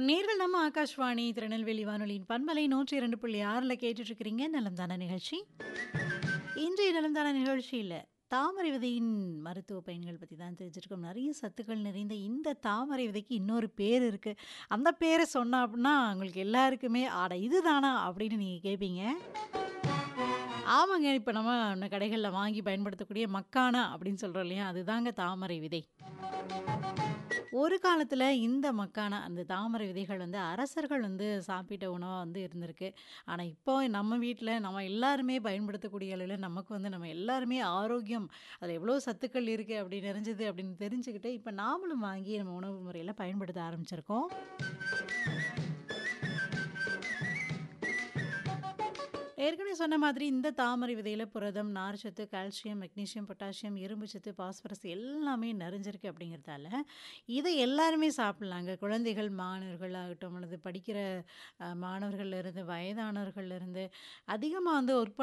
நேர்கள் நம்ம ஆகாஷ்வாணி திருநெல்வேலி வானொலியின் பண்பலை நூற்றி இரண்டு புள்ளி ஆறில் கேட்டுட்ருக்கிறீங்க நலம்தான நிகழ்ச்சி இன்றைய நலம்தான நிகழ்ச்சியில் தாமரை விதையின் மருத்துவ பயன்கள் பற்றி தான் தெரிஞ்சிருக்கோம் நிறைய சத்துக்கள் நிறைந்த இந்த தாமரை விதைக்கு இன்னொரு பேர் இருக்குது அந்த பேரை சொன்னா அப்படின்னா உங்களுக்கு எல்லாருக்குமே ஆட இதுதானா அப்படின்னு நீங்கள் கேட்பீங்க ஆமாங்க இப்போ நம்ம கடைகளில் வாங்கி பயன்படுத்தக்கூடிய மக்கானா அப்படின்னு சொல்கிறோம் இல்லையா அதுதாங்க தாமரை விதை ஒரு காலத்தில் இந்த மக்கான அந்த தாமரை விதைகள் வந்து அரசர்கள் வந்து சாப்பிட்ட உணவாக வந்து இருந்திருக்கு ஆனால் இப்போ நம்ம வீட்டில் நம்ம எல்லாருமே பயன்படுத்தக்கூடிய அளவில் நமக்கு வந்து நம்ம எல்லாருமே ஆரோக்கியம் அதில் எவ்வளோ சத்துக்கள் இருக்குது அப்படி நிறைஞ்சது அப்படின்னு தெரிஞ்சுக்கிட்டு இப்போ நாமளும் வாங்கி நம்ம உணவு முறையில் பயன்படுத்த ஆரம்பிச்சிருக்கோம் ஏற்கனவே சொன்ன மாதிரி இந்த தாமரை விதையில் புரதம் நார்ச்சத்து கால்சியம் மெக்னீசியம் பொட்டாசியம் இரும்பு சத்து பாஸ்பரஸ் எல்லாமே நிறைஞ்சிருக்கு அப்படிங்கிறதால இதை எல்லாருமே சாப்பிட்லாங்க குழந்தைகள் மாணவர்கள் ஆகட்டும் அல்லது படிக்கிற அஹ், மாணவர்கள்ல இருந்து வயதானவர்கள்ல இருந்து அதிகமாக வந்து ஒர்க்